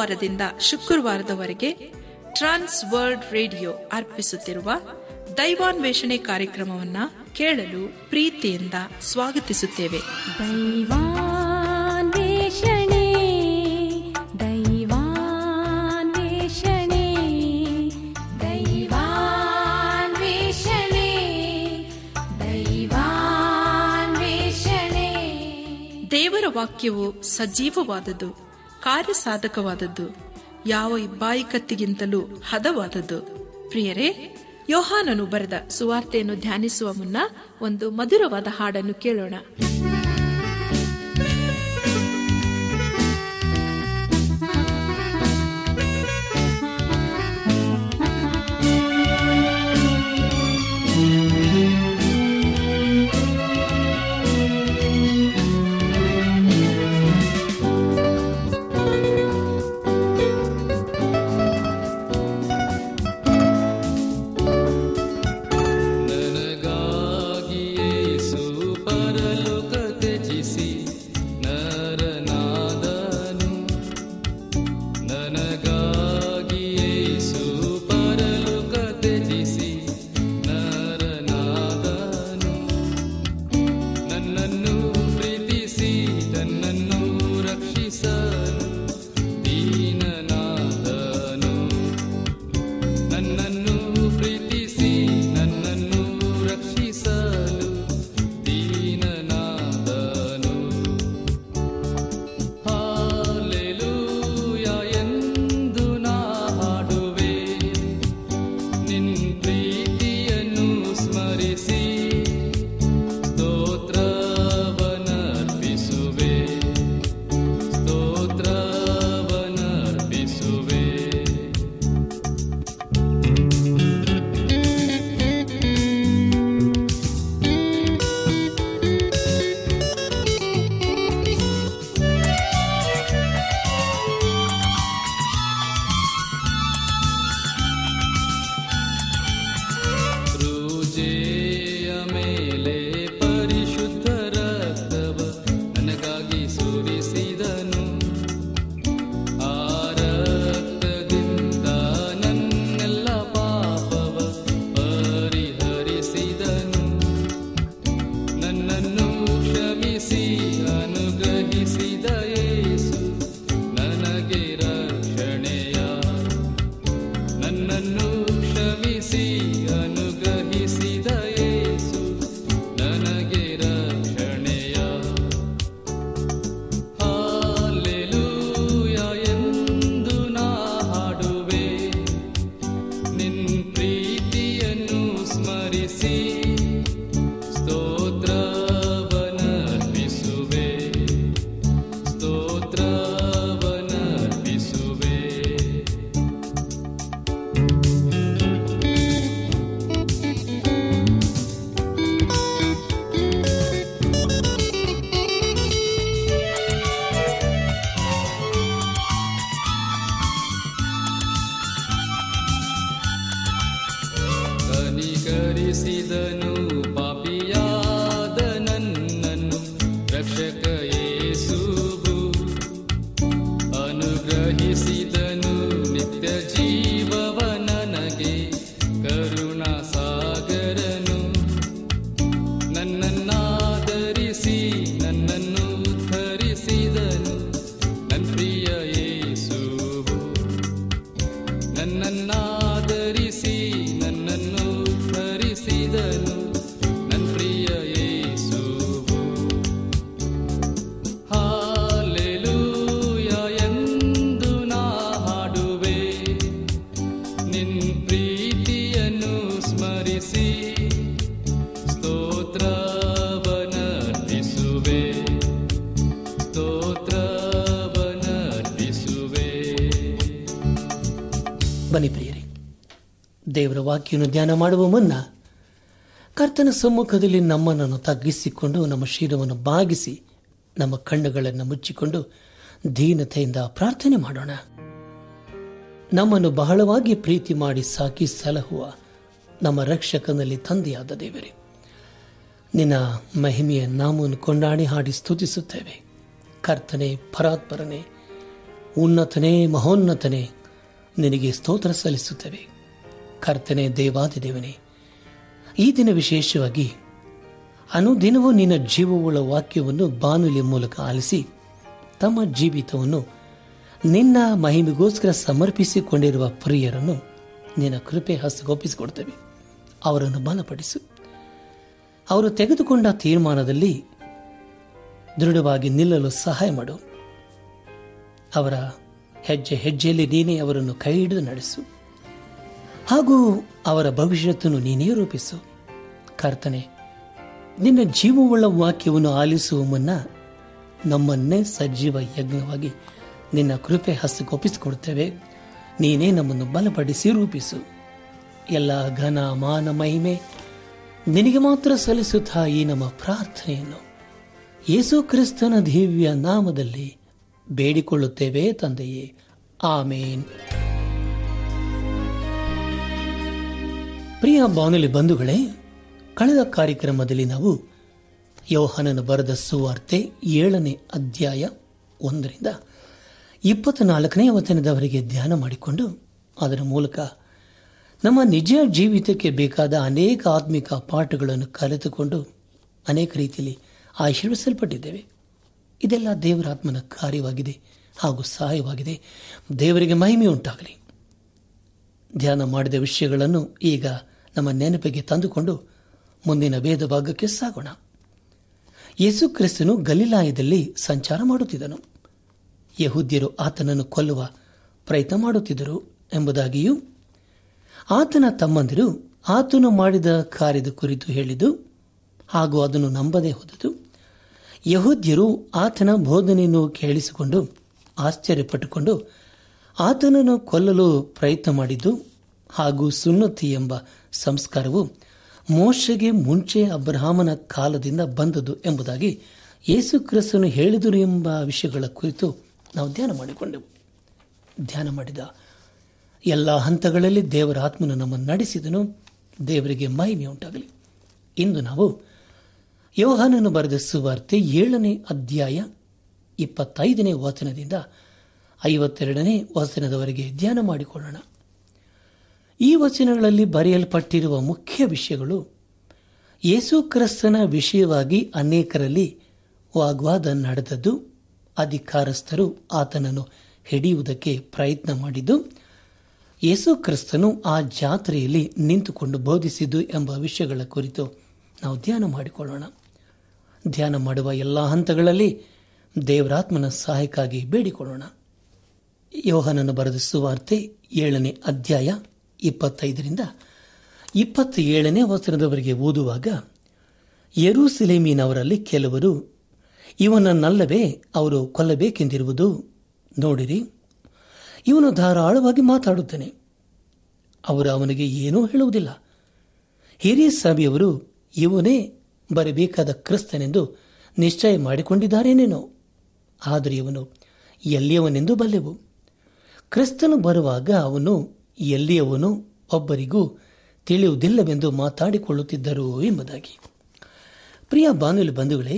ಸೋಮವಾರದಿಂದ ಶುಕ್ರವಾರದವರೆಗೆ ಟ್ರಾನ್ಸ್ world radio ಅರ್ಪಿಸುತ್ತಿರುವ ದೈವಾನ್ವೇಷಣೆ ಕಾರ್ಯಕ್ರಮವನ್ನ ಕೇಳಲು ಪ್ರೀತಿಯಿಂದ ಸ್ವಾಗತಿಸುತ್ತೇವೆ ದೈವಾನ್ವೇಷಣೆ ದೈವಾನ್ವೇಷಣೆ ದೈವಾನ್ವೇಷಣೆ ದೈವಾನ್ವೇಷಣೆ ದೇವರ ವಾಕ್ಯವು ಸಜೀವವಾದದ್ದು ಕಾರ್ಯಸಾಧಕವಾದದ್ದು ಯಾವ ಇಬ್ಬಾಯಿ ಕತ್ತಿಗಿಂತಲೂ ಹದವಾದದ್ದು ಪ್ರಿಯರೇ ಯೋಹಾನನು ಬರೆದ ಸುವಾರ್ತೆಯನ್ನು ಧ್ಯಾನಿಸುವ ಮುನ್ನ ಒಂದು ಮಧುರವಾದ ಹಾಡನ್ನು ಕೇಳೋಣ ನನಗಾಗಿಯೇ ಸುಪರಲೋಕ ತ್ಯಜಿಸಿ ನರನಾದನು ನನಗಾಗಿಯೇ ಸುಪರಲೋಕ ತ್ಯಜಿಸಿ ನರನಾದನು ನನ್ನನ್ನು ಪ್ರೀತಿಸಿ ನನ್ನನ್ನು ರಕ್ಷಿಸಲು ದೀನನಾದನು ನನ್ನನ್ನು ಪ್ರೀತಿಸಿ ನನ್ನನ್ನು ರಕ್ಷಿಸಲು ದೀನನಾದನು ಹಾಲೆಲೂಯ ಎಂದು ನಾ ಹಾಡುವೆ ನಿನ್ ಪ್ರೀತಿಯನ್ನು ಸ್ಮರಿಸಿ ಸ್ತೋತ್ರವನರ್ಪಿಸುವೆ ಸ್ತೋತ್ರವನರ್ಪಿಸುವೆ ಕ್ರೂಜೆಯ ಮೇಲೆ ಪರಿಶುದ್ಧ ರಕ್ತವ ನನಗಾಗಿ ಸುರಿಸಿದನು ಆ ರಕ್ತದಿಂದ ನನ್ನೆಲ್ಲ ಪಾಪವ ಪರಿಹರಿಸಿದನು ನನ್ನನ್ನು ಕ್ಷಮಿಸಿ ಅನುಗ್ರಹಿಸಿದ ಯೇಸು ನನಗೆ ರಕ್ಷಣೆಯ ನನ್ನನ್ನು ಕ್ಷಮಿಸಿ ಅನುಗ್ರಹಿಸಿದ ಯೇಸು ನನಗೆ ರಕ್ಷಣೆಯ ಹಾಲೆಲೂಯ ಎಂದು ನಾ ಹಾಡುವೆ ನಿನ್ ಪ್ರೀತಿಯನ್ನು ಸ್ಮರಿಸಿ ಸ್ತೋತ್ರವನರ್ಪಿಸುವೆ ಸ್ತೋತ್ರವನರ್ಪಿಸುವೆ ಕನಿಕರಿಸಿದನು ಪಾಪಿಯಾದ ನನ್ನನ್ನು ರಕ್ಷಕ ಯೇಸುವು ಅನುಗ್ರಹಿಸಿದನು ನಿತ್ಯ ಜೀವವ ನನಗೆ ಕರುಣಾ ಸಾಗರನು ನನ್ನನ್ನಾದರಿಸಿ ನನ್ನನ್ನು ಉದ್ಧರಿಸಿದನು ನನ್ನ ಪ್ರಿಯ ಯೇಸುವು ನನ್ನನ್ನಾದರಿಸಿ ನನ್ನನ್ನು ಧರಿಸಿದನು ನನ್ನ ಪ್ರಿಯ ಯೇಸುವು ಹಾಲೆಲೂಯ ಎಂದು ನಾ ಹಾಡುವೆ ನಿನ್ ಪ್ರೀತಿಯನ್ನು ಸ್ಮರಿಸಿ ಸ್ತೋತ್ರವನರ್ಪಿಸುವೆ ಸ್ತೋತ್ರವನರ್ಪಿಸುವೆ ಬನ್ನಿ ಪ್ರಿಯರೇ ದೇವರ ವಾಕ್ಯವನ್ನು ಧ್ಯಾನ ಮಾಡುವ ಮುನ್ನ ಕರ್ತನ ಸಮ್ಮುಖದಲ್ಲಿ ನಮ್ಮನ್ನು ತಗ್ಗಿಸಿಕೊಂಡು ನಮ್ಮ ಶೀಲವನ್ನು ಬಾಗಿಸಿ ನಮ್ಮ ಕಣ್ಣುಗಳನ್ನು ಮುಚ್ಚಿಕೊಂಡು ದೀನತೆಯಿಂದ ಪ್ರಾರ್ಥನೆ ಮಾಡೋಣ ನಮ್ಮನ್ನು ಬಹಳವಾಗಿ ಪ್ರೀತಿ ಮಾಡಿ ಸಾಕಿ ಸಲಹುವ ನಮ್ಮ ರಕ್ಷಕನಲ್ಲಿ ತಂದೆಯಾದ ದೇವರೇ ನಿನ್ನ ಮಹಿಮೆಯ ನಾಮವನ್ನು ಕೊಂಡಾಡಿ ಹಾಡಿ ಸ್ತುತಿಸುತ್ತೇವೆ ಕರ್ತನೆ ಪರಾತ್ಪರನೆ ಉನ್ನತನೇ ಮಹೋನ್ನತನೇ ನಿನಗೆ ಸ್ತೋತ್ರ ಸಲ್ಲಿಸುತ್ತೇವೆ ಕರ್ತನೆ ದೇವಾದಿದೇವನೇ ಈ ದಿನ ವಿಶೇಷವಾಗಿ ಅನುದಿನವೂ ನಿನ್ನ ಜೀವವುಳ್ಳ ವಾಕ್ಯವನ್ನು ಬಾನುಲಿ ಮೂಲಕ ಆಲಿಸಿ ತಮ್ಮ ಜೀವಿತವನ್ನು ನಿನ್ನ ಮಹಿಮೆಗೋಸ್ಕರ ಸಮರ್ಪಿಸಿಕೊಂಡಿರುವ ಪ್ರಿಯರನ್ನು ನಿನ್ನ ಕೃಪೆ ಹಸ್ತಗೊಪ್ಪಿಸಿಕೊಡ್ತೇವೆ ಅವರನ್ನು ಬಲಪಡಿಸು ಅವರು ತೆಗೆದುಕೊಂಡ ತೀರ್ಮಾನದಲ್ಲಿ ದೃಢವಾಗಿ ನಿಲ್ಲಲು ಸಹಾಯ ಮಾಡು ಅವರ ಹೆಜ್ಜೆ ಹೆಜ್ಜೆಯಲ್ಲಿ ನೀನೇ ಅವರನ್ನು ಕೈ ಹಿಡಿದು ನಡೆಸು ಹಾಗೂ ಅವರ ಭವಿಷ್ಯತ್ತನ್ನು ನೀನೇ ರೂಪಿಸು ಕರ್ತನೆ ನಿನ್ನ ಜೀವವುಳ್ಳ ವಾಕ್ಯವನ್ನು ಆಲಿಸುವ ಮುನ್ನ ನಮ್ಮನ್ನೇ ಸಜೀವ ಯಜ್ಞವಾಗಿ ನಿನ್ನ ಕೃಪೆ ಹಸ್ತಕ್ಕೊಪ್ಪಿಸಿಕೊಡುತ್ತೇವೆ ನೀನೇ ನಮ್ಮನ್ನು ಬಲಪಡಿಸಿ ರೂಪಿಸು ಎಲ್ಲ ಘನ ಮಾನ ಮಹಿಮೆ ನಿನಗೆ ಮಾತ್ರ ಸಲ್ಲಿಸುತ್ತಾ ಈ ನಮ್ಮ ಪ್ರಾರ್ಥನೆಯನ್ನು ಯೇಸು ಕ್ರಿಸ್ತನ ದಿವ್ಯ ನಾಮದಲ್ಲಿ ಬೇಡಿಕೊಳ್ಳುತ್ತೇವೆ ತಂದೆಯೇ ಆಮೇನ್ ಪ್ರಿಯ ಬಾನುಲಿ ಬಂಧುಗಳೇ ಕಳೆದ ಕಾರ್ಯಕ್ರಮದಲ್ಲಿ ನಾವು ಯೋಹನನ ಬರೆದ ಸುವಾರ್ತೆ ಏಳನೇ ಅಧ್ಯಾಯ ಒಂದರಿಂದ ಇಪ್ಪತ್ನಾಲ್ಕನೇ ವಚನದವರೆಗೆ ಧ್ಯಾನ ಮಾಡಿಕೊಂಡು ಅದರ ಮೂಲಕ ನಮ್ಮ ನಿಜ ಜೀವಿತಕ್ಕೆ ಬೇಕಾದ ಅನೇಕ ಆತ್ಮಿಕ ಪಾಠಗಳನ್ನು ಕಲಿತುಕೊಂಡು ಅನೇಕ ರೀತಿಯಲ್ಲಿ ಆಶೀರ್ವಿಸಲ್ಪಟ್ಟಿದ್ದೇವೆ ಇದೆಲ್ಲ ದೇವರಾತ್ಮನ ಕಾರ್ಯವಾಗಿದೆ ಹಾಗೂ ಸಹಾಯವಾಗಿದೆ ದೇವರಿಗೆ ಮಹಿಮೆ ಉಂಟಾಗಲಿ ಧ್ಯಾನ ಮಾಡಿದ ವಿಷಯಗಳನ್ನು ಈಗ ನಮ್ಮ ನೆನಪಿಗೆ ತಂದುಕೊಂಡು ಮುಂದಿನ ವೇದ ಭಾಗಕ್ಕೆ ಸಾಗೋಣ ಯೇಸು ಕ್ರಿಸ್ತನು ಗಲಿಲಾಯದಲ್ಲಿ ಸಂಚಾರ ಮಾಡುತ್ತಿದ್ದನು ಯಹೂದ್ಯರು ಆತನನ್ನು ಕೊಲ್ಲುವ ಪ್ರಯತ್ನ ಮಾಡುತ್ತಿದ್ದರು ಎಂಬುದಾಗಿಯೂ ಆತನ ತಮ್ಮಂದಿರು ಆತನು ಮಾಡಿದ ಕಾರ್ಯದ ಕುರಿತು ಹೇಳಿದ್ದು ಹಾಗೂ ಅದನ್ನು ನಂಬದೇ ಹೋದದು ಯಹೂದ್ಯರು ಆತನ ಬೋಧನೆಯನ್ನು ಕೇಳಿಸಿಕೊಂಡು ಆಶ್ಚರ್ಯಪಟ್ಟುಕೊಂಡು ಆತನನ್ನು ಕೊಲ್ಲಲು ಪ್ರಯತ್ನ ಮಾಡಿದ್ದು ಹಾಗೂ ಸುನ್ನತಿ ಎಂಬ ಸಂಸ್ಕಾರವು ಮೋಶೆಗೆ ಮುಂಚೆ ಅಬ್ರಹಾಮನ ಕಾಲದಿಂದ ಬಂದದ್ದು ಎಂಬುದಾಗಿ ಯೇಸು ಕ್ರಿಸ್ತನು ಹೇಳಿದರು ಎಂಬ ವಿಷಯಗಳ ಕುರಿತು ನಾವು ಧ್ಯಾನ ಮಾಡಿಕೊಂಡೆವು ಧ್ಯಾನ ಮಾಡಿದ ಎಲ್ಲ ಹಂತಗಳಲ್ಲಿ ದೇವರ ಆತ್ಮನು ನಮ್ಮನ್ನು ನಡೆಸಿದನು ದೇವರಿಗೆ ಮಹಿಮೆ ಉಂಟಾಗಲಿ ಇಂದು ನಾವು ಯೋಹಾನನು ಬರೆದ ಸುವಾರ್ತೆ ಏಳನೇ ಅಧ್ಯಾಯ ಇಪ್ಪತ್ತೈದನೇ ವಚನದಿಂದ ಐವತ್ತೆರಡನೇ ವಚನದವರೆಗೆ ಧ್ಯಾನ ಮಾಡಿಕೊಳ್ಳೋಣ ಈ ವಚನಗಳಲ್ಲಿ ಬರೆಯಲ್ಪಟ್ಟಿರುವ ಮುಖ್ಯ ವಿಷಯಗಳು ಯೇಸು ಕ್ರಿಸ್ತನ ವಿಷಯವಾಗಿ ಅನೇಕರಲ್ಲಿ ವಾಗ್ವಾದ ನಡೆದದ್ದು ಅಧಿಕಾರಸ್ಥರು ಆತನನ್ನು ಹಿಡಿಯುವುದಕ್ಕೆ ಪ್ರಯತ್ನ ಮಾಡಿದ್ದು ಯೇಸು ಕ್ರಿಸ್ತನು ಆ ಜಾತ್ರೆಯಲ್ಲಿ ನಿಂತುಕೊಂಡು ಬೋಧಿಸಿದ್ದು ಎಂಬ ವಿಷಯಗಳ ಕುರಿತು ನಾವು ಧ್ಯಾನ ಮಾಡಿಕೊಳ್ಳೋಣ ಧ್ಯಾನ ಮಾಡುವ ಎಲ್ಲ ಹಂತಗಳಲ್ಲಿ ದೇವರಾತ್ಮನ ಸಹಾಯಕ್ಕಾಗಿ ಬೇಡಿಕೊಳ್ಳೋಣ ಯೋಹನನ್ನು ಬರೆದ ಸುವಾರ್ತೆ ಏಳನೇ ಅಧ್ಯಾಯ ಇಪ್ಪತ್ತೈದರಿಂದ ಇಪ್ಪತ್ತ ಏಳನೇ ವಚನದವರೆಗೆ ಓದುವಾಗ ಯರೂಸಲೇಮಿನವರಲ್ಲಿ ಕೆಲವರು ಇವನನ್ನಲ್ಲವೇ ಅವರು ಕೊಲ್ಲಬೇಕೆಂದಿರುವುದು ನೋಡಿರಿ ಇವನು ಧಾರಾಳವಾಗಿ ಮಾತಾಡುತ್ತಾನೆ ಅವರು ಅವನಿಗೆ ಏನೂ ಹೇಳುವುದಿಲ್ಲ ಹಿರಿಯ ಸಭೆಯವರು ಇವನೇ ಬರಬೇಕಾದ ಕ್ರಿಸ್ತನೆಂದು ನಿಶ್ಚಯ ಮಾಡಿಕೊಂಡಿದ್ದಾರೇನೇನೋ ಆದರೆ ಇವನು ಎಲ್ಲಿಯವನೆಂದು ಬಲ್ಲೆವು ಕ್ರಿಸ್ತನು ಬರುವಾಗ ಅವನು ಎಲ್ಲಿಯವನು ಒಬ್ಬರಿಗೂ ತಿಳಿಯುವುದಿಲ್ಲವೆಂದು ಮಾತಾಡಿಕೊಳ್ಳುತ್ತಿದ್ದರು ಎಂಬುದಾಗಿ ಪ್ರಿಯ ಬಾನುಲಿ ಬಂಧುಗಳೇ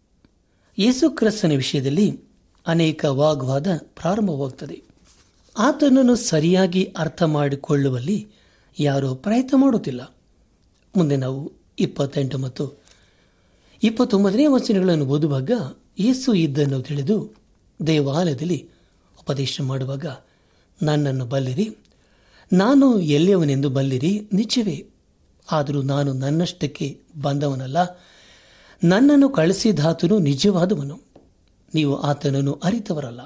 ಯೇಸು ಕ್ರಿಸ್ತನ ವಿಷಯದಲ್ಲಿ ಅನೇಕ ವಾಗ್ವಾದ ಪ್ರಾರಂಭವಾಗುತ್ತದೆ ಆತನನ್ನು ಸರಿಯಾಗಿ ಅರ್ಥ ಮಾಡಿಕೊಳ್ಳುವಲ್ಲಿ ಯಾರೂ ಪ್ರಯತ್ನ ಮಾಡುತ್ತಿಲ್ಲ ಮುಂದೆ ನಾವು ಇಪ್ಪತ್ತೆಂಟು ಮತ್ತು ಇಪ್ಪತ್ತೊಂಬತ್ತನೇ ವಚನಗಳನ್ನು ಓದುವಾಗ ಯೇಸು ಇದ್ದನ್ನು ತಿಳಿದು ದೇವಾಲಯದಲ್ಲಿ ಉಪದೇಶ ಮಾಡುವಾಗ ನನ್ನನ್ನು ಬಲ್ಲಿರಿ ನಾನು ಎಲ್ಲಿಯವನೆಂದು ಬಲ್ಲಿರಿ ನಿಜವೇ ಆದರೂ ನಾನು ನನ್ನಷ್ಟಕ್ಕೆ ಬಂದವನಲ್ಲ ನನ್ನನ್ನು ಕಳಿಸಿದಾತನು ನಿಜವಾದವನು ನೀವು ಆತನನ್ನು ಅರಿತವರಲ್ಲ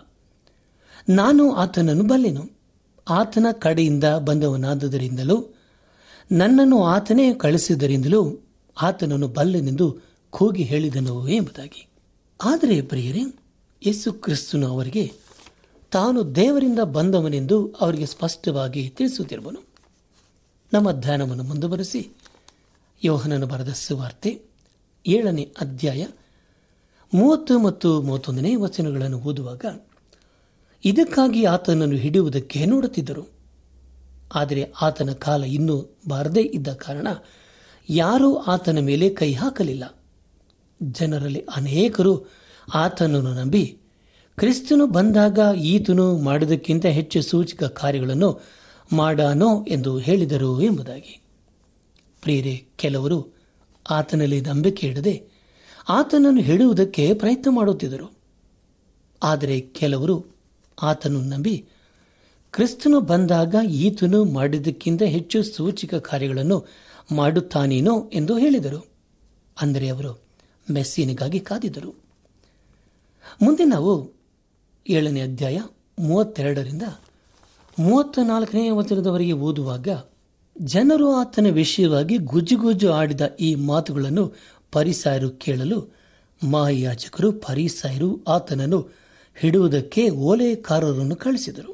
ನಾನು ಆತನನ್ನು ಬಲ್ಲೆನು ಆತನ ಕಡೆಯಿಂದ ಬಂದವನಾದುದರಿಂದಲೂ ನನ್ನನ್ನು ಆತನೇ ಕಳಿಸಿದರಿಂದಲೂ ಆತನನ್ನು ಬಲ್ಲೆನೆಂದು ಕೂಗಿ ಹೇಳಿದನು ಎಂಬುದಾಗಿ ಆದರೆ ಪ್ರಿಯರೇ ಯೇಸು ಕ್ರಿಸ್ತನು ಅವರಿಗೆ ತಾನು ದೇವರಿಂದ ಬಂದವನೆಂದು ಅವರಿಗೆ ಸ್ಪಷ್ಟವಾಗಿ ತಿಳಿಸುತ್ತಿರುವನು ನಮ್ಮ ಧ್ಯಾನವನ್ನು ಮುಂದುವರೆಸಿ ಯೋಹನನು ಬರೆದ ಸುವಾರ್ತೆ ಏಳನೇ ಅಧ್ಯಾಯ ಮೂವತ್ತು ಮತ್ತು ಮೂವತ್ತೊಂದನೇ ವಚನಗಳನ್ನು ಓದುವಾಗ ಇದಕ್ಕಾಗಿ ಆತನನ್ನು ಹಿಡಿಯುವುದಕ್ಕೆ ನೋಡುತ್ತಿದ್ದರು ಆದರೆ ಆತನ ಕಾಲ ಇನ್ನೂ ಬಾರದೇ ಇದ್ದ ಕಾರಣ ಯಾರೂ ಆತನ ಮೇಲೆ ಕೈ ಹಾಕಲಿಲ್ಲ ಜನರಲ್ಲಿ ಅನೇಕರು ಆತನನ್ನು ನಂಬಿ ಕ್ರಿಸ್ತನು ಬಂದಾಗ ಈತನು ಮಾಡಿದಕ್ಕಿಂತ ಹೆಚ್ಚು ಸೂಚಕ ಕಾರ್ಯಗಳನ್ನು ಮಾಡಾನೋ ಎಂದು ಹೇಳಿದರು ಎಂಬುದಾಗಿ ಪ್ರಿಯರೇ ಕೆಲವರು ಆತನಲ್ಲಿ ನಂಬಿಕೆ ಇಡದೆ ಆತನನ್ನು ಹಿಡಿಯುವುದಕ್ಕೆ ಪ್ರಯತ್ನ ಮಾಡುತ್ತಿದ್ದರು ಆದರೆ ಕೆಲವರು ಆತನು ನಂಬಿ ಕ್ರಿಸ್ತನು ಬಂದಾಗ ಈತನು ಮಾಡಿದ್ದಕ್ಕಿಂತ ಹೆಚ್ಚು ಸೂಚಕ ಕಾರ್ಯಗಳನ್ನು ಮಾಡುತ್ತಾನೇನೋ ಎಂದು ಹೇಳಿದರು ಅಂದರೆ ಅವರು ಮೆಸ್ಸಿನಿಗಾಗಿ ಕಾದಿದ್ದರು ಮುಂದೆ ನಾವು ಏಳನೇ ಅಧ್ಯಾಯ ಮೂವತ್ತೆರಡರಿಂದ ಮೂವತ್ತ ನಾಲ್ಕನೇ ವಚನದವರೆಗೆ ಓದುವಾಗ ಜನರು ಆತನ ವಿಷಯವಾಗಿ ಗುಜ್ಜುಗುಜ್ಜು ಆಡಿದ ಈ ಮಾತುಗಳನ್ನು ಪರಿಸಾಯರು ಕೇಳಲು ಮಹಾಯಾಜಕರು ಪರಿಸಾಯರು ಆತನನ್ನು ಹಿಡುವುದಕ್ಕೆ ಓಲೆಕಾರರನ್ನು ಕಳಿಸಿದರು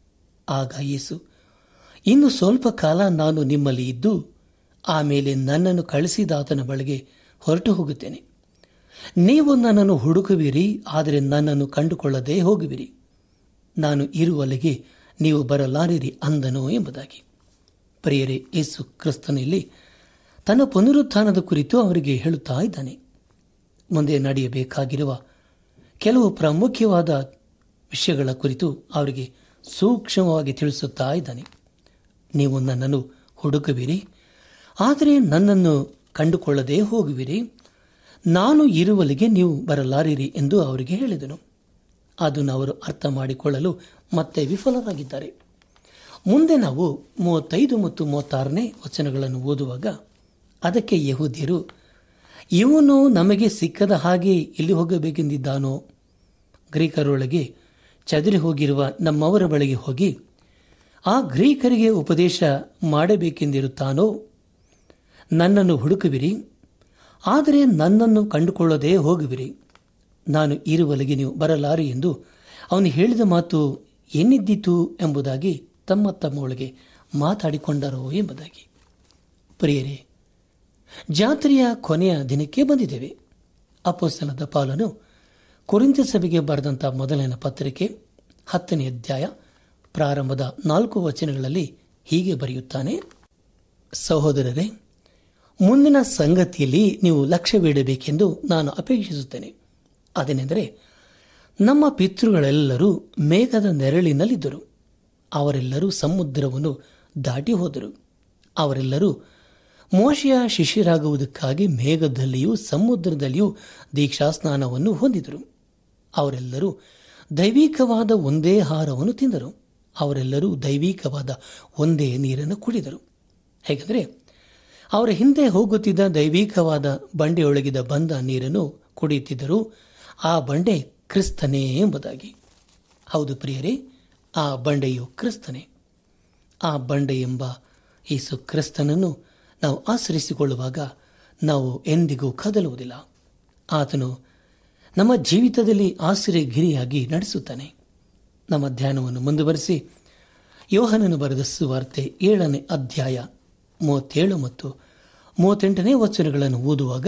ಆಗ ಯೇಸು ಇನ್ನು ಸ್ವಲ್ಪ ಕಾಲ ನಾನು ನಿಮ್ಮಲ್ಲಿ ಇದ್ದು ಆಮೇಲೆ ನನ್ನನ್ನು ಕಳಿಸಿದ ಆತನ ಬಳಿಗೆ ಹೊರಟು ಹೋಗುತ್ತೇನೆ ನೀವು ನನ್ನನ್ನು ಹುಡುಕುವಿರಿ ಆದರೆ ನನ್ನನ್ನು ಕಂಡುಕೊಳ್ಳದೆ ಹೋಗುವಿರಿ ನಾನು ಇರುವಲ್ಲಿಗೆ ನೀವು ಬರಲಾರಿರಿ ಅಂದನು ಎಂಬುದಾಗಿ ಪ್ರಿಯರೇ ಯೇಸು ಕ್ರಿಸ್ತನಲ್ಲಿ ತನ್ನ ಪುನರುತ್ಥಾನದ ಕುರಿತು ಅವರಿಗೆ ಹೇಳುತ್ತಾ ಇದ್ದಾನೆ ಮುಂದೆ ನಡೆಯಬೇಕಾಗಿರುವ ಕೆಲವು ಪ್ರಾಮುಖ್ಯವಾದ ವಿಷಯಗಳ ಕುರಿತು ಅವರಿಗೆ ಸೂಕ್ಷ್ಮವಾಗಿ ತಿಳಿಸುತ್ತಾ ಇದ್ದಾನೆ ನೀವು ನನ್ನನ್ನು ಹುಡುಕುವಿರಿ ಆದರೆ ನನ್ನನ್ನು ಕಂಡುಕೊಳ್ಳದೆ ಹೋಗುವಿರಿ ನಾನು ಇರುವಲ್ಲಿಗೆ ನೀವು ಬರಲಾರಿರಿ ಎಂದು ಅವರಿಗೆ ಹೇಳಿದನು ಅದನ್ನು ಅವರು ಅರ್ಥ ಮಾಡಿಕೊಳ್ಳಲು ಮತ್ತೆ ವಿಫಲರಾಗಿದ್ದಾರೆ ಮುಂದೆ ನಾವು ಮೂವತ್ತೈದು ಮತ್ತು ಮೂವತ್ತಾರನೇ ವಚನಗಳನ್ನು ಓದುವಾಗ ಅದಕ್ಕೆ ಯಹೂದ್ಯರು ಇವನು ನಮಗೆ ಸಿಕ್ಕದ ಹಾಗೆ ಎಲ್ಲಿ ಹೋಗಬೇಕೆಂದಿದ್ದಾನೋ ಗ್ರೀಕರೊಳಗೆ ಚದರಿ ಹೋಗಿರುವ ನಮ್ಮವರ ಬಳಿಗೆ ಹೋಗಿ ಆ ಗ್ರೀಕರಿಗೆ ಉಪದೇಶ ಮಾಡಬೇಕೆಂದಿರುತ್ತಾನೋ ನನ್ನನ್ನು ಹುಡುಕುವಿರಿ ಆದರೆ ನನ್ನನ್ನು ಕಂಡುಕೊಳ್ಳದೆ ಹೋಗುವಿರಿ ನಾನು ಇರುವಲ್ಲಿಗೆ ನೀವು ಬರಲಾರಿ ಎಂದು ಅವನು ಹೇಳಿದ ಮಾತು ಏನಿದ್ದಿತು ಎಂಬುದಾಗಿ ತಮ್ಮ ತಮ್ಮೊಳಗೆ ಮಾತಾಡಿಕೊಂಡರೋ ಎಂಬುದಾಗಿ ಪ್ರಿಯರೇ ಜಾತ್ರೆಯ ಕೊನೆಯ ದಿನಕ್ಕೆ ಬಂದಿದ್ದೇವೆ ಅಪೋಸ್ತಲದ ಪಾಲನು ಕುರಿತ ಸಭೆಗೆ ಬರೆದಂಥ ಮೊದಲನೇ ಪತ್ರಿಕೆ ಹತ್ತನೇ ಅಧ್ಯಾಯ ಪ್ರಾರಂಭದ ನಾಲ್ಕು ವಚನಗಳಲ್ಲಿ ಹೀಗೆ ಬರೆಯುತ್ತಾನೆ ಸಹೋದರರೇ ಮುಂದಿನ ಸಂಗತಿಯಲ್ಲಿ ನೀವು ಲಕ್ಷ್ಯವಿಡಬೇಕೆಂದು ನಾನು ಅಪೇಕ್ಷಿಸುತ್ತೇನೆ ಅದೇನೆಂದರೆ ನಮ್ಮ ಪಿತೃಗಳೆಲ್ಲರೂ ಮೇಘದ ನೆರಳಿನಲ್ಲಿದ್ದರು ಅವರೆಲ್ಲರೂ ಸಮುದ್ರವನ್ನು ದಾಟಿ ಹೋದರು ಅವರೆಲ್ಲರೂ ಮೋಶೆಯ ಶಿಷ್ಯರಾಗುವುದಕ್ಕಾಗಿ ಮೇಘದಲ್ಲಿಯೂ ಸಮುದ್ರದಲ್ಲಿಯೂ ದೀಕ್ಷಾಸ್ನಾನವನ್ನು ಹೊಂದಿದರು ಅವರೆಲ್ಲರೂ ದೈವಿಕವಾದ ಒಂದೇ ಆಹಾರವನ್ನು ತಿಂದರು ಅವರೆಲ್ಲರೂ ದೈವಿಕವಾದ ಒಂದೇ ನೀರನ್ನು ಕುಡಿದರು ಹೇಗೆಂದರೆ ಅವರ ಹಿಂದೆ ಹೋಗುತ್ತಿದ್ದ ದೈವಿಕವಾದ ಬಂಡೆಯೊಳಗಿದ ಬಂದ ನೀರನ್ನು ಕುಡಿಯುತ್ತಿದ್ದರು ಆ ಬಂಡೆ ಕ್ರಿಸ್ತನೇ ಎಂಬುದಾಗಿ ಹೌದು ಪ್ರಿಯರೇ ಆ ಬಂಡೆಯು ಕ್ರಿಸ್ತನೇ ಆ ಬಂಡೆ ಎಂಬ ಯೇಸು ಕ್ರಿಸ್ತನನ್ನು ನಾವು ಆಶ್ರಯಿಸಿಕೊಳ್ಳುವಾಗ ನಾವು ಎಂದಿಗೂ ಕದಲುವುದಿಲ್ಲ ಆತನು ನಮ್ಮ ಜೀವಿತದಲ್ಲಿ ಆಶ್ರಯಗಿರಿಯಾಗಿ ನಡೆಸುತ್ತಾನೆ ನಮ್ಮ ಧ್ಯಾನವನ್ನು ಮುಂದುವರಿಸಿ ಯೋಹನನು ಬರೆದ ಸುವಾರ್ತೆ ಏಳನೇ ಅಧ್ಯಾಯ ಮೂವತ್ತೇಳು ಮತ್ತು ಮೂವತ್ತೆಂಟನೇ ವಚನಗಳನ್ನು ಓದುವಾಗ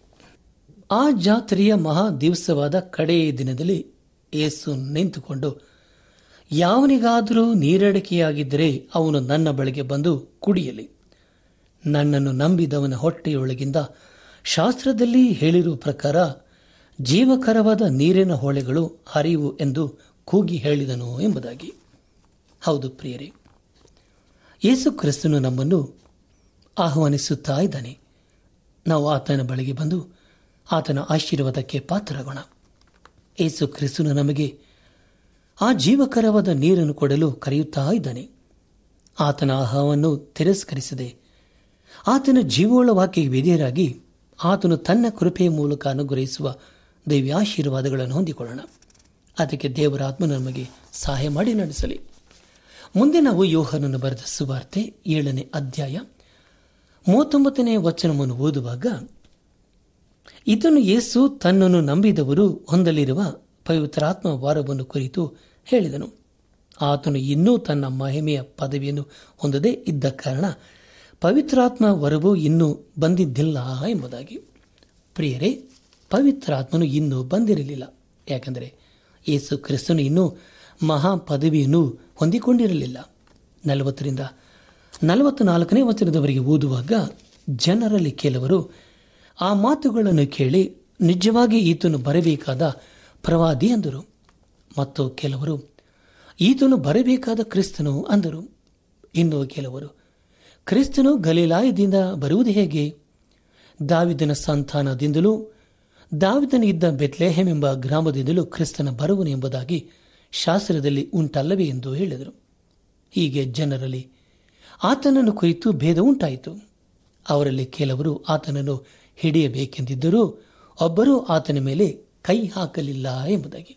ಆ ಜಾತ್ರೆಯ ಮಹಾ ದಿವಸವಾದ ಕಡೆಯ ದಿನದಲ್ಲಿ ಏಸು ನಿಂತುಕೊಂಡು ಯಾವನಿಗಾದರೂ ನೀರಡಿಕೆಯಾಗಿದ್ದರೆ ಅವನು ನನ್ನ ಬಳಿಗೆ ಬಂದು ಕುಡಿಯಲಿ ನನ್ನನ್ನು ನಂಬಿದವನ ಹೊಟ್ಟೆಯೊಳಗಿಂದ ಶಾಸ್ತ್ರದಲ್ಲಿ ಹೇಳಿರುವ ಪ್ರಕಾರ ಜೀವಕರವಾದ ನೀರಿನ ಹೊಳೆಗಳು ಹರಿವು ಎಂದು ಕೂಗಿ ಹೇಳಿದನು ಎಂಬುದಾಗಿ ಹೌದು ಪ್ರಿಯರೇ ಯೇಸು ಕ್ರಿಸ್ತನು ನಮ್ಮನ್ನು ಆಹ್ವಾನಿಸುತ್ತಾ ಇದ್ದಾನೆ ನಾವು ಆತನ ಬಳಿಗೆ ಬಂದು ಆತನ ಆಶೀರ್ವಾದಕ್ಕೆ ಪಾತ್ರರಾಗೋಣ ಯೇಸು ಕ್ರಿಸ್ತನು ನಮಗೆ ಆ ಜೀವಕರವಾದ ನೀರನ್ನು ಕೊಡಲು ಕರೆಯುತ್ತಾ ಇದ್ದಾನೆ ಆತನ ಆಹ್ವಾನವನ್ನು ತಿರಸ್ಕರಿಸದೆ ಆತನ ಜೀವೋಳ ವಾಕ್ಯಕ್ಕೆ ವಿಧೇಯರಾಗಿ ಆತನು ತನ್ನ ಕೃಪೆಯ ಮೂಲಕ ಅನುಗ್ರಹಿಸುವ ದೈವ್ಯಾಶೀರ್ವಾದಗಳನ್ನು ಹೊಂದಿಕೊಳ್ಳೋಣ ಅದಕ್ಕೆ ದೇವರ ಆತ್ಮನು ನಮಗೆ ಸಹಾಯ ಮಾಡಿ ನಡೆಸಲಿ ಮುಂದೆ ನಾವು ಯೋಹನನ್ನು ಬರೆದ ಸುವಾರ್ತೆ ಏಳನೇ ಅಧ್ಯಾಯ ಮೂವತ್ತೊಂಬತ್ತನೇ ವಚನವನ್ನು ಓದುವಾಗ ಇದನ್ನು ಯೇಸು ತನ್ನನ್ನು ನಂಬಿದವರು ಹೊಂದಲಿರುವ ಪವಿತ್ರಾತ್ಮ ವಾರವನ್ನು ಕುರಿತು ಹೇಳಿದನು ಆತನು ಇನ್ನೂ ತನ್ನ ಮಹಿಮೆಯ ಪದವಿಯನ್ನು ಹೊಂದದೇ ಇದ್ದ ಕಾರಣ ಪವಿತ್ರಾತ್ಮ ವರವು ಇನ್ನೂ ಬಂದಿದ್ದಿಲ್ಲ ಎಂಬುದಾಗಿ ಪ್ರಿಯರೇ ಪವಿತ್ರಾತ್ಮನು ಇನ್ನೂ ಬಂದಿರಲಿಲ್ಲ ಯಾಕೆಂದರೆ ಯೇಸು ಕ್ರಿಸ್ತನು ಇನ್ನೂ ಮಹಾ ಪದವಿಯನ್ನು ಹೊಂದಿಕೊಂಡಿರಲಿಲ್ಲ ನಲವತ್ತರಿಂದ ನಲವತ್ತ ನಾಲ್ಕನೇ ವಚನದವರೆಗೆ ಓದುವಾಗ ಜನರಲ್ಲಿ ಕೆಲವರು ಆ ಮಾತುಗಳನ್ನು ಕೇಳಿ ನಿಜವಾಗಿ ಈತನು ಬರಬೇಕಾದ ಪ್ರವಾದಿ ಎಂದರು ಮತ್ತು ಕೆಲವರು ಈತನು ಬರಬೇಕಾದ ಕ್ರಿಸ್ತನು ಅಂದರು ಇನ್ನು ಕೆಲವರು ಕ್ರಿಸ್ತನು ಗಲೀಲಾಯದಿಂದ ಬರುವುದು ಹೇಗೆ ದಾವಿದನ ಸಂತಾನದಿಂದಲೂ ದಾವಿದನ ಇದ್ದ ಬೆತ್ಲೆಹೆಮ್ ಎಂಬ ಗ್ರಾಮದಿಂದಲೂ ಕ್ರಿಸ್ತನ ಬರುವನು ಎಂಬುದಾಗಿ ಶಾಸ್ತ್ರದಲ್ಲಿ ಉಂಟಲ್ಲವೇ ಎಂದು ಹೇಳಿದರು ಹೀಗೆ ಜನರಲ್ಲಿ ಆತನನ್ನು ಕುರಿತು ಭೇದ ಉಂಟಾಯಿತು ಅವರಲ್ಲಿ ಕೆಲವರು ಆತನನ್ನು ಹಿಡಿಯಬೇಕೆಂದಿದ್ದರೂ ಒಬ್ಬರೂ ಆತನ ಮೇಲೆ ಕೈ ಹಾಕಲಿಲ್ಲ ಎಂಬುದಾಗಿ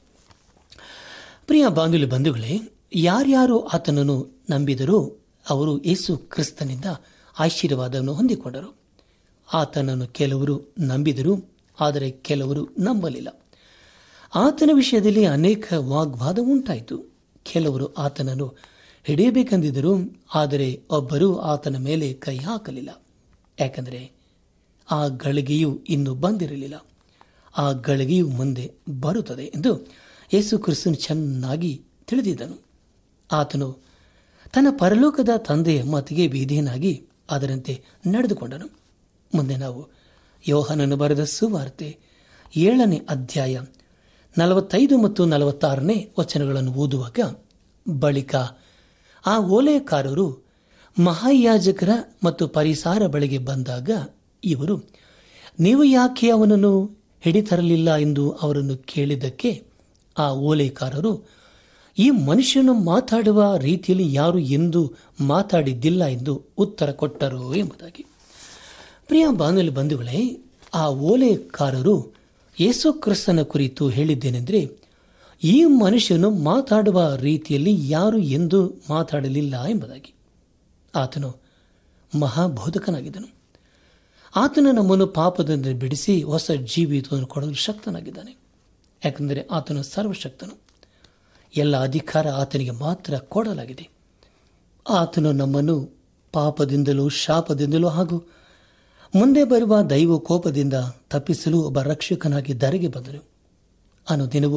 ಪ್ರಿಯ ಬಾಂಧವ್ಯ ಬಂಧುಗಳೇ ಯಾರ್ಯಾರು ಆತನನ್ನು ನಂಬಿದರೋ ಅವರು ಯೇಸು ಕ್ರಿಸ್ತನಿಂದ ಆಶೀರ್ವಾದವನ್ನು ಹೊಂದಿಕೊಂಡರು ಆತನನ್ನು ಕೆಲವರು ನಂಬಿದರು ಆದರೆ ಕೆಲವರು ನಂಬಲಿಲ್ಲ ಆತನ ವಿಷಯದಲ್ಲಿ ಅನೇಕ ವಾಗ್ವಾದ ಉಂಟಾಯಿತು ಕೆಲವರು ಆತನನ್ನು ಹಿಡಿಯಬೇಕೆಂದಿದ್ದರು ಆದರೆ ಒಬ್ಬರೂ ಆತನ ಮೇಲೆ ಕೈ ಹಾಕಲಿಲ್ಲ ಯಾಕಂದರೆ ಆ ಗಳಿಗೆಯು ಇನ್ನೂ ಬಂದಿರಲಿಲ್ಲ ಆ ಗಳಿಗೆಯು ಮುಂದೆ ಬರುತ್ತದೆ ಎಂದು ಯೇಸು ಕ್ರಿಸ್ತನು ಚೆನ್ನಾಗಿ ತಿಳಿದಿದ್ದನು ಆತನು ತನ್ನ ಪರಲೋಕದ ತಂದೆಯ ಮಾತಿಗೆ ವಿಧೇಯನಾಗಿ ಅದರಂತೆ ನಡೆದುಕೊಂಡನು ಮುಂದೆ ನಾವು ಯೋಹನನ್ನು ಬರೆದ ಸುವಾರ್ತೆ ಏಳನೇ ಅಧ್ಯಾಯ ನಲವತ್ತೈದು ಮತ್ತು ನಲವತ್ತಾರನೇ ವಚನಗಳನ್ನು ಓದುವಾಗ ಬಳಿಕ ಆ ಓಲೆಕಾರರು ಮಹಾಯಾಜಕರ ಮತ್ತು ಪರಿಸಾರ ಬಳಿಗೆ ಬಂದಾಗ ಇವರು ನೀವು ಯಾಕೆ ಅವನನ್ನು ಹಿಡಿತರಲಿಲ್ಲ ಎಂದು ಅವರನ್ನು ಕೇಳಿದ್ದಕ್ಕೆ ಆ ಓಲೆಕಾರರು ಈ ಮನುಷ್ಯನು ಮಾತಾಡುವ ರೀತಿಯಲ್ಲಿ ಯಾರು ಎಂದು ಮಾತಾಡಿದ್ದಿಲ್ಲ ಎಂದು ಉತ್ತರ ಕೊಟ್ಟರು ಎಂಬುದಾಗಿ ಪ್ರಿಯ ಬಾನುಲಿ ಬಂಧುಗಳೇ ಆ ಓಲೆಕಾರರು ಯೇಸು ಕ್ರಿಸ್ತನ ಕುರಿತು ಹೇಳಿದ್ದೇನೆಂದರೆ ಈ ಮನುಷ್ಯನು ಮಾತಾಡುವ ರೀತಿಯಲ್ಲಿ ಯಾರು ಎಂದು ಮಾತಾಡಲಿಲ್ಲ ಎಂಬುದಾಗಿ ಆತನು ಮಹಾಬೋಧಕನಾಗಿದ್ದನು ಆತನು ನಮ್ಮನ್ನು ಪಾಪದಿಂದ ಬಿಡಿಸಿ ಹೊಸ ಜೀವಿತವನ್ನು ಕೊಡಲು ಶಕ್ತನಾಗಿದ್ದಾನೆ ಯಾಕೆಂದರೆ ಆತನು ಸರ್ವಶಕ್ತನು ಎಲ್ಲ ಅಧಿಕಾರ ಆತನಿಗೆ ಮಾತ್ರ ಕೊಡಲಾಗಿದೆ ಆತನು ನಮ್ಮನ್ನು ಪಾಪದಿಂದಲೂ ಶಾಪದಿಂದಲೂ ಹಾಗೂ ಮುಂದೆ ಬರುವ ದೈವ ಕೋಪದಿಂದ ತಪ್ಪಿಸಲು ಒಬ್ಬ ರಕ್ಷಕನಾಗಿ ಧರೆಗೆ ಬಂದನು ಅನುದಿನವೂ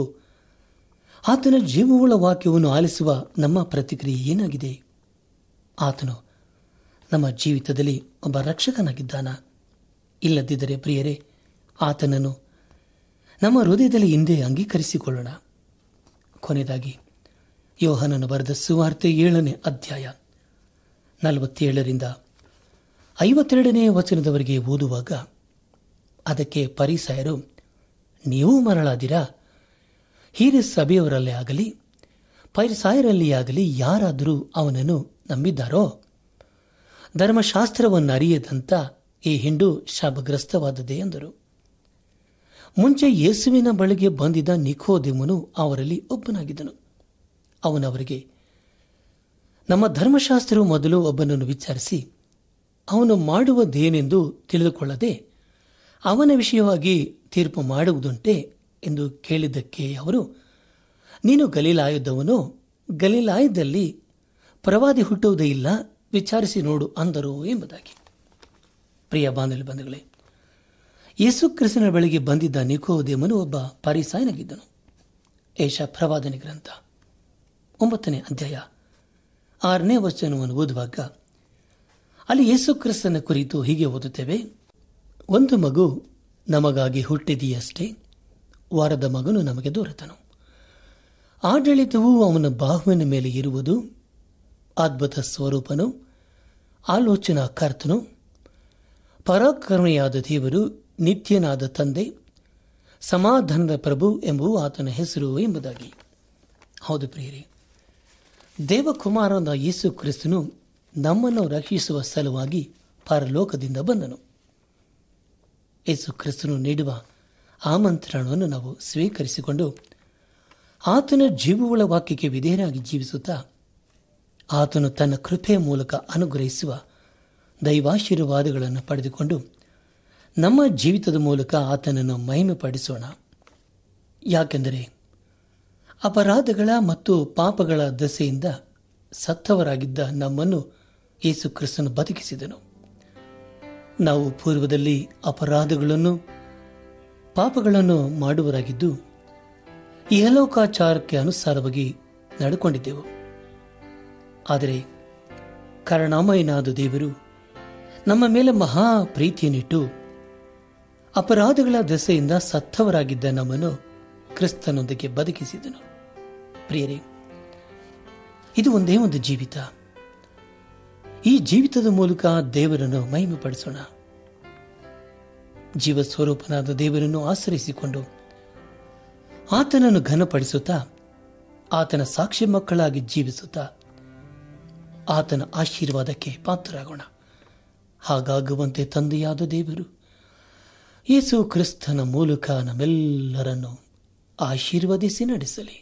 ಆತನ ಜೀವವುಳ್ಳ ವಾಕ್ಯವನ್ನು ಆಲಿಸುವ ನಮ್ಮ ಪ್ರತಿಕ್ರಿಯೆ ಏನಾಗಿದೆ ಆತನು ನಮ್ಮ ಜೀವಿತದಲ್ಲಿ ಒಬ್ಬ ರಕ್ಷಕನಾಗಿದ್ದಾನ ಇಲ್ಲದಿದ್ದರೆ ಪ್ರಿಯರೇ ಆತನನ್ನು ನಮ್ಮ ಹೃದಯದಲ್ಲಿ ಹಿಂದೆ ಅಂಗೀಕರಿಸಿಕೊಳ್ಳೋಣ ಕೊನೆಯದಾಗಿ ಯೋಹನನ್ನು ಬರೆದ ಸುವಾರ್ತೆ ಏಳನೇ ಅಧ್ಯಾಯ ನಲವತ್ತೇಳರಿಂದ ಐವತ್ತೆರಡನೇ ವಚನದವರೆಗೆ ಓದುವಾಗ ಅದಕ್ಕೆ ಪರಿಸಾಯರು ನೀವು ಮರಳಾದಿರಾ ಹಿರಿಯ ಸಭೆಯವರಲ್ಲೇ ಆಗಲಿ ಪರಿಸಾಯರಲ್ಲಿ ಆಗಲಿ ಯಾರಾದರೂ ಅವನನ್ನು ನಂಬಿದ್ದಾರೋ ಧರ್ಮಶಾಸ್ತ್ರವನ್ನು ಅರಿಯದಂತ ಈ ಹಿಂಡು ಶಾಪಗ್ರಸ್ತವಾದದೆ ಎಂದರು ಮುಂಚೆ ಯೇಸುವಿನ ಬಳಿಗೆ ಬಂದಿದ್ದ ನಿಖೋದೆಮನು ಅವರಲ್ಲಿ ಒಬ್ಬನಾಗಿದ್ದನು ಅವನವರಿಗೆ ನಮ್ಮ ಧರ್ಮಶಾಸ್ತ್ರವು ಮೊದಲು ಒಬ್ಬನನ್ನು ವಿಚಾರಿಸಿ ಅವನು ಮಾಡುವುದೇನೆಂದು ತಿಳಿದುಕೊಳ್ಳದೆ ಅವನ ವಿಷಯವಾಗಿ ತೀರ್ಪು ಮಾಡುವುದುಂಟೆ ಎಂದು ಕೇಳಿದ್ದಕ್ಕೆ ಅವರು ನೀನು ಗಲೀಲಾಯದವನೋ ಗಲೀಲಾಯದಲ್ಲಿ ಪ್ರವಾದಿ ಹುಟ್ಟುವುದೇ ಇಲ್ಲ ವಿಚಾರಿಸಿ ನೋಡು ಅಂದರು ಎಂಬುದಾಗಿ ಪ್ರಿಯ ಬಾಂಧವ್ಯ ಬಂಧುಗಳೇ ಯೇಸು ಕ್ರಿಸ್ತನ ಬಳಿಗೆ ಬಂದಿದ್ದ ನಿಕೋದೇಮನು ಒಬ್ಬ ಪರಿಸಾಯನಾಗಿದ್ದನು ಏಷ ಪ್ರವಾದನೆ ಗ್ರಂಥ ಒಂಬತ್ತನೇ ಅಧ್ಯಾಯ ಆರನೇ ವಚನವನ್ನು ಓದುವಾಗ ಅಲ್ಲಿ ಯೇಸು ಕ್ರಿಸ್ತನ ಕುರಿತು ಹೀಗೆ ಓದುತ್ತೇವೆ ಒಂದು ಮಗು ನಮಗಾಗಿ ಹುಟ್ಟಿದೆಯಷ್ಟೇ ವಾರದ ಮಗನು ನಮಗೆ ದೊರೆತನು ಆಡಳಿತವು ಅವನ ಬಾಹುವಿನ ಮೇಲೆ ಇರುವುದು ಅದ್ಭುತ ಸ್ವರೂಪನು ಆಲೋಚನಾ ಕರ್ತನು ಪರಾಕ್ರಮೆಯಾದ ದೇವರು ನಿತ್ಯನಾದ ತಂದೆ ಸಮಾಧಾನದ ಪ್ರಭು ಎಂಬುವು ಆತನ ಹೆಸರು ಎಂಬುದಾಗಿ ಹೌದು ಪ್ರಿಯರೇ ದೇವಕುಮಾರನ ಯೇಸು ಕ್ರಿಸ್ತನು ನಮ್ಮನ್ನು ರಕ್ಷಿಸುವ ಸಲುವಾಗಿ ಪರಲೋಕದಿಂದ ಬಂದನು ಯೇಸು ಕ್ರಿಸ್ತನು ನೀಡುವ ಆಮಂತ್ರಣವನ್ನು ನಾವು ಸ್ವೀಕರಿಸಿಕೊಂಡು ಆತನ ಜೀವವುಳ ವಾಕ್ಯಕ್ಕೆ ವಿಧೇಯರಾಗಿ ಜೀವಿಸುತ್ತಾ ಆತನು ತನ್ನ ಕೃಪೆಯ ಮೂಲಕ ಅನುಗ್ರಹಿಸುವ ದೈವಾಶೀರ್ವಾದಗಳನ್ನು ಪಡೆದುಕೊಂಡು ನಮ್ಮ ಜೀವಿತದ ಮೂಲಕ ಆತನನ್ನು ಮಹಿಮೆಪಡಿಸೋಣ ಯಾಕೆಂದರೆ ಅಪರಾಧಗಳ ಮತ್ತು ಪಾಪಗಳ ದಸೆಯಿಂದ ಸತ್ತವರಾಗಿದ್ದ ನಮ್ಮನ್ನು ಯೇಸು ಕ್ರಿಸ್ತನು ಬದುಕಿಸಿದನು ನಾವು ಪೂರ್ವದಲ್ಲಿ ಅಪರಾಧಗಳನ್ನು ಪಾಪಗಳನ್ನು ಮಾಡುವರಾಗಿದ್ದು ಇಹಲೋಕಾಚಾರಕ್ಕೆ ಅನುಸಾರವಾಗಿ ನಡ್ಕೊಂಡಿದ್ದೆವು ಆದರೆ ಕರುಣಾಮಯನಾದ ದೇವರು ನಮ್ಮ ಮೇಲೆ ಮಹಾ ಪ್ರೀತಿಯನ್ನಿಟ್ಟು ಅಪರಾಧಗಳ ದೆಸೆಯಿಂದ ಸತ್ತವರಾಗಿದ್ದ ನಮ್ಮನ್ನು ಕ್ರಿಸ್ತನೊಂದಿಗೆ ಬದುಕಿಸಿದನು ಪ್ರಿಯರೇ ಇದು ಒಂದೇ ಒಂದು ಜೀವಿತ ಈ ಜೀವಿತದ ಮೂಲಕ ದೇವರನ್ನು ಮಹಿಮೆಪಡಿಸೋಣ ಜೀವ ಸ್ವರೂಪನಾದ ದೇವರನ್ನು ಆಶ್ರಯಿಸಿಕೊಂಡು ಆತನನ್ನು ಘನಪಡಿಸುತ್ತಾ ಆತನ ಸಾಕ್ಷಿ ಮಕ್ಕಳಾಗಿ ಜೀವಿಸುತ್ತಾ ಆತನ ಆಶೀರ್ವಾದಕ್ಕೆ ಪಾತ್ರರಾಗೋಣ ಹಾಗಾಗುವಂತೆ ತಂದೆಯಾದ ದೇವರು ಯೇಸು ಕ್ರಿಸ್ತನ ಮೂಲಕ ನಮ್ಮೆಲ್ಲರನ್ನು ಆಶೀರ್ವದಿಸಿ ನಡೆಸಲಿ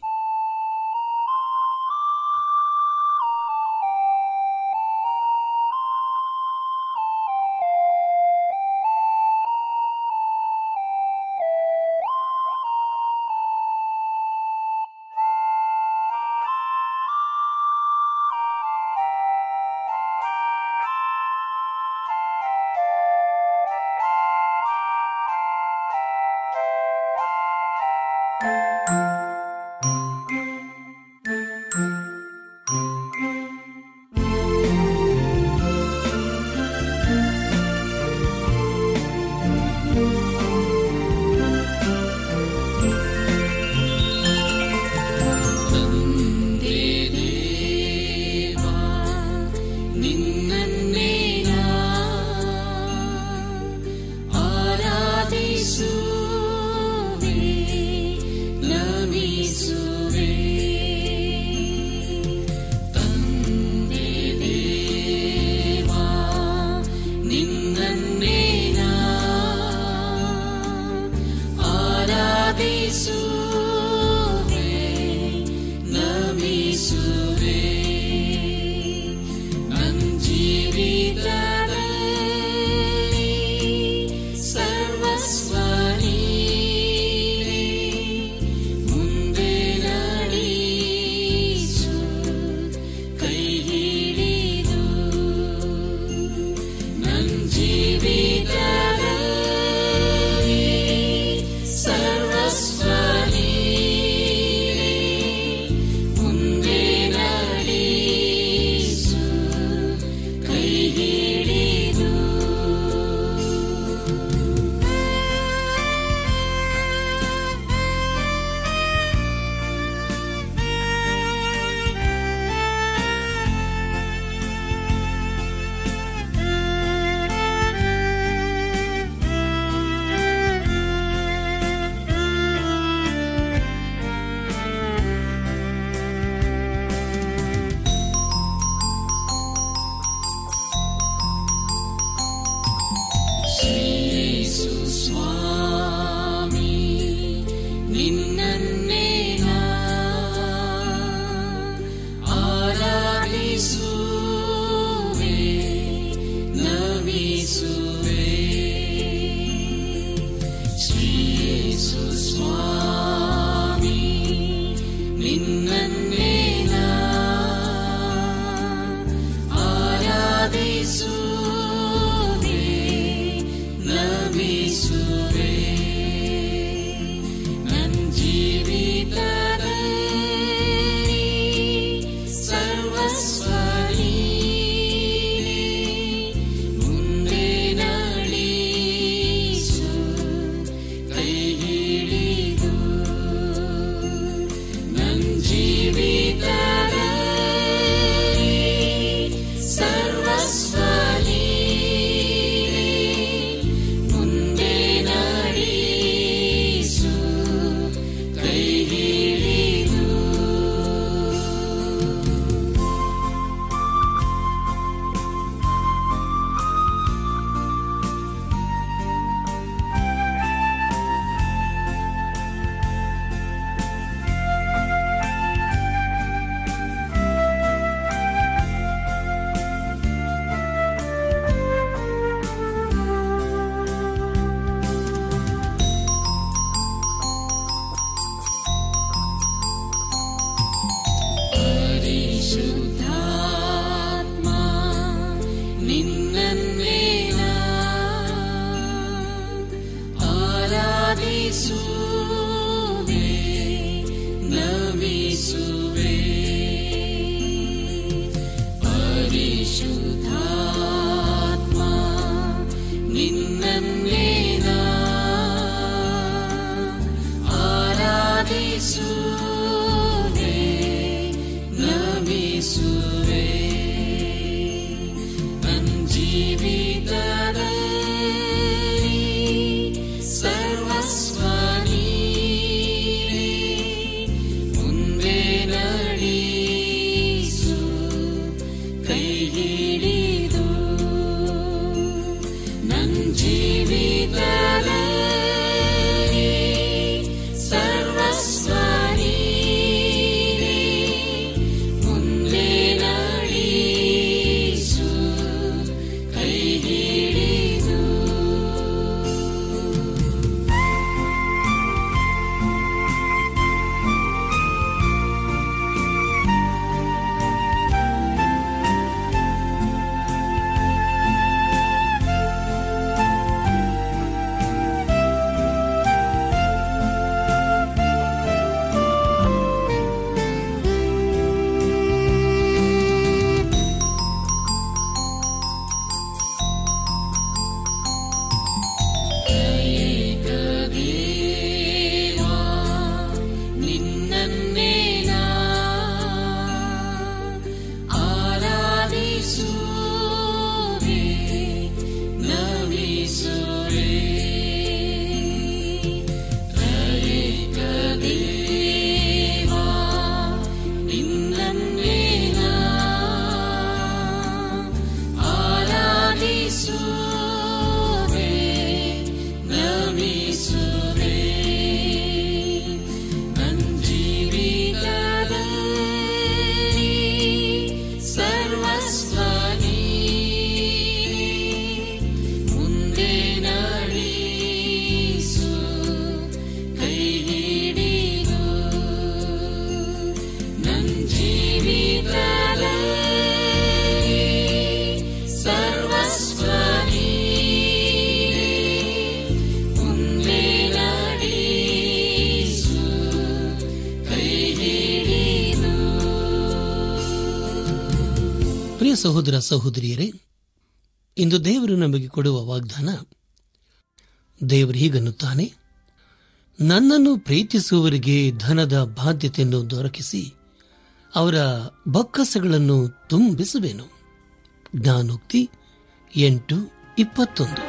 ಸಹೋದರ ಸಹೋದರಿಯರೇ ಇಂದು ದೇವರು ನಮಗೆ ಕೊಡುವ ವಾಗ್ದಾನ ದೇವರು ಹೀಗನ್ನುತ್ತಾನೆ ನನ್ನನ್ನು ಪ್ರೀತಿಸುವವರಿಗೆ ಧನದ ಬಾಧ್ಯತೆಯನ್ನು ದೊರಕಿಸಿ ಅವರ ಬೊಕ್ಕಸಗಳನ್ನು ತುಂಬಿಸುವೆನು ಜ್ಞಾನೋಕ್ತಿ ಎಂಟು ಇಪ್ಪತ್ತೊಂದು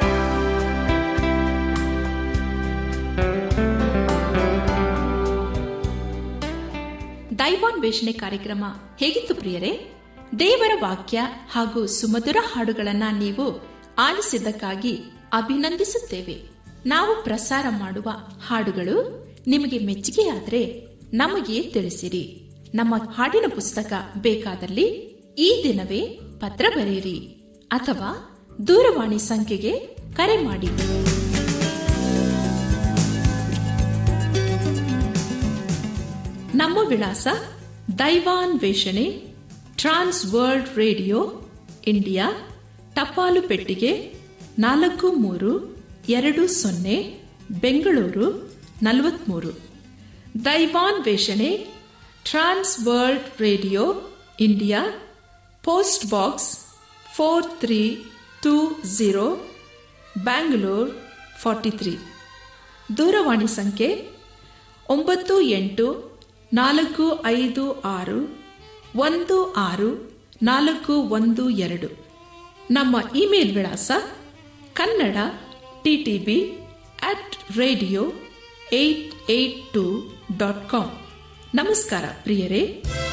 ದೈವಾನ್ವೇಷಣೆ ಕಾರ್ಯಕ್ರಮ ಹೇಗಿತ್ತು ಪ್ರಿಯರೇ ದೇವರ ವಾಕ್ಯ ಹಾಗೂ ಸುಮಧುರ ಹಾಡುಗಳನ್ನ ನೀವು ಆಲಿಸಿದ್ದಕ್ಕಾಗಿ ಅಭಿನಂದಿಸುತ್ತೇವೆ ನಾವು ಪ್ರಸಾರ ಮಾಡುವ ಹಾಡುಗಳು ನಿಮಗೆ ಮೆಚ್ಚುಗೆಯಾದರೆ ನಮಗೆ ತಿಳಿಸಿರಿ ನಮ್ಮ ಹಾಡಿನ ಪುಸ್ತಕ ಬೇಕಾದಲ್ಲಿ ಈ ದಿನವೇ ಪತ್ರ ಬರೆಯಿರಿ ಅಥವಾ ದೂರವಾಣಿ ಸಂಖ್ಯೆಗೆ ಕರೆ ಮಾಡಿ ನಮ್ಮ ವಿಳಾಸ ದೈವಾನ್ ವೇಷಣೆ ಟ್ರಾನ್ಸ್ ವರ್ಲ್ಡ್ ರೇಡಿಯೋ ಇಂಡಿಯಾ ಟಪಾಲು ಪೆಟ್ಟಿಗೆ ನಾಲ್ಕು ಮೂರು ಎರಡು ಸೊನ್ನೆ ಬೆಂಗಳೂರು ನಲವತ್ಮೂರು ದೈವಾನ್ ವೇಷಣೆ trans world radio India post box four three two zero Bangalore forty three ದೂರವಾಣಿ ಸಂಖ್ಯೆ ಒಂಬತ್ತು ಎಂಟು ನಾಲ್ಕು ಐದು ಆರು ಒಂದು ಆರು ನಾಲ್ಕು ಒಂದು ಎರಡು ನಮ್ಮ ಇಮೇಲ್ ವಿಳಾಸ Kannada TTB at radio eight eight two dot com ನಮಸ್ಕಾರ ಪ್ರಿಯರೇ